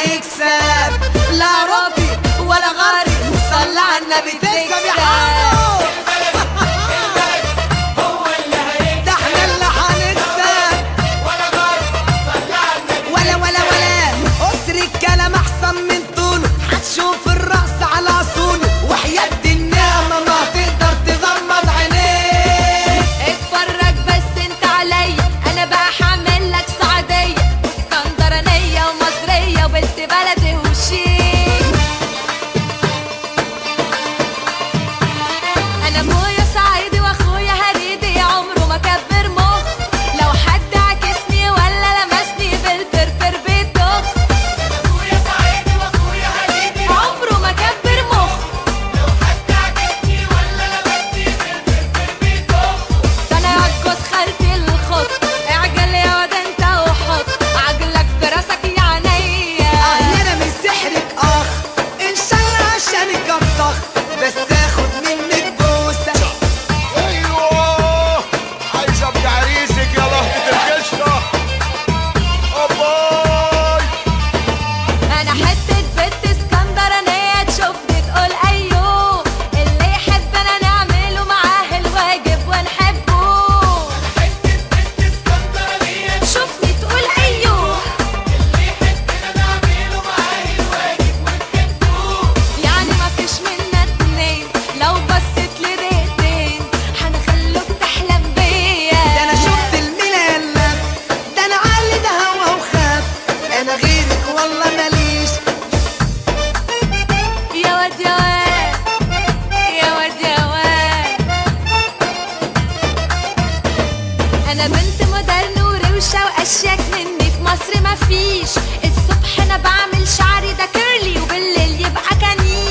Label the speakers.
Speaker 1: هيكسب لا ربي ولا غاري صلى على النبي
Speaker 2: تكسب يا
Speaker 1: تكسب
Speaker 2: حمو
Speaker 1: ده احنا اللي هنكسب ولا ولا ولا قصر الكلام احسن من طوله هتشوف الرأس على اصوله وحياة النعمة ما تقدر تغمض عينيك
Speaker 3: اتفرج بس انت عليا انا بقى هعمل لك سعوديه واسكندرانيه ومصريه وبنت بلدي وشيك انا ابويا صعيدي واخويا هريدي عمره ما كبر مخ لو حد عكسني ولا لمسني بالفرفر بيدخ عمره ما كبر مخ ده انا عجوز خالتي الخط اعجل يا واد انت وحط عجلك في راسك يا عينيا
Speaker 1: اه انا من سحرك اخ ان شاء الله عشانك الضخ بس اخد منك بوسه
Speaker 2: ايوه عايز ابقى عريسك يا لهبة القشطة أباي
Speaker 3: انا حتة بنت اسكندرانية تشوفني تقول ايوه اللي يحبنا نعمله معاه الواجب ونحبه شوفني تقول ايوه يعني ما فيش منا اتنين لو بصيت لي دقيقتين هنخلوك تحلم
Speaker 1: ده
Speaker 3: بيا
Speaker 1: انا شفت الملالة ده انا علي ده هوا وخاف انا غيرك والله ماليش
Speaker 3: يا واد يا واد يا واد يا واد انا بنت مودرن وروشه واشيك مني في مصر مفيش الصبح انا بعمل شعري ده كيرلي وبالليل يبقى كنيس